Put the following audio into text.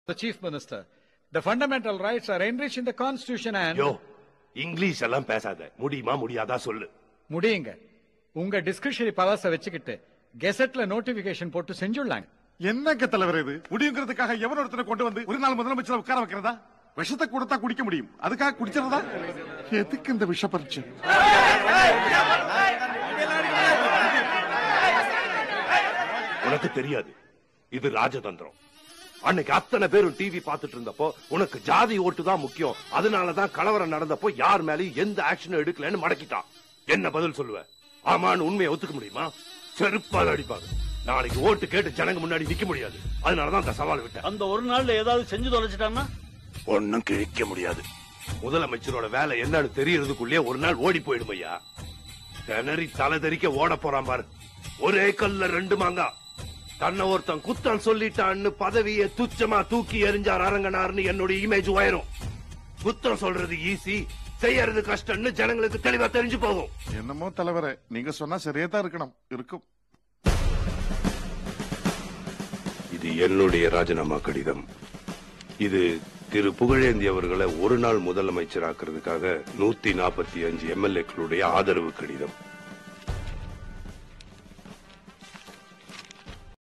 The Chief Minister, the fundamental rights are enriched in the Constitution and... யோ English எல்லாம் பேசாத முடியுமா முடியாதா சொல்லு முடியுங்க உங்க டிஸ்கிரிஷனரி பவர்ஸ வச்சுக்கிட்டு கெசட்ல நோட்டிபிகேஷன் போட்டு செஞ்சுள்ளாங்க என்னங்க தலைவர் இது முடியுங்கிறதுக்காக எவன் ஒருத்தனை கொண்டு வந்து ஒரு நாள் முதலமைச்சர் உட்கார வைக்கிறதா விஷத்தை கொடுத்தா குடிக்க முடியும் அதுக்காக குடிச்சிருந்தா எதுக்கு இந்த விஷ பரீட்சை உனக்கு தெரியாது இது ராஜதந்திரம் அன்னைக்கு அத்தனை பேரும் டிவி பார்த்துட்டு இருந்தப்போ உனக்கு ஜாதி ஓட்டு தான் முக்கியம் அதனாலதான் கலவரம் நடந்தப்போ யார் மேலயும் எந்த ஆக்ஷனும் எடுக்கலன்னு மடக்கிட்டான் என்ன பதில் சொல்லுவ ஆமான்னு உண்மையை ஒத்துக்க முடியுமா செருப்பால் அடிப்பாங்க நாளைக்கு ஓட்டு கேட்டு ஜனங்க முன்னாடி நிக்க முடியாது அதனாலதான் அந்த சவால் விட்டேன் அந்த ஒரு நாள்ல ஏதாவது செஞ்சு தொலைச்சிட்டான்னா ஒன்னும் கிழிக்க முடியாது முதலமைச்சரோட வேலை என்னன்னு தெரியறதுக்குள்ளே ஒரு நாள் ஓடி போயிடும் ஐயா திணறி தலை தெறிக்க ஓட போறான் பாரு ஒரே கல்ல ரெண்டு மாங்கா தன்னை ஒருத்தன் குத்தம் சொல்லிட்டான்னு பதவியை துச்சமா தூக்கி எறிஞ்சார் அரங்கனார்னு என்னோட இமேஜ் உயரும் குத்தம் சொல்றது ஈஸி செய்யறது கஷ்டம்னு ஜனங்களுக்கு தெளிவா தெரிஞ்சு போகும் என்னமோ தலைவரே நீங்க சொன்னா சரியா தான் இருக்கணும் இருக்கும் இது என்னுடைய ராஜினாமா கடிதம் இது திரு புகழேந்தி அவர்களை ஒரு நாள் முதலமைச்சராக்குறதுக்காக நூத்தி நாற்பத்தி அஞ்சு எம்எல்ஏக்களுடைய ஆதரவு கடிதம்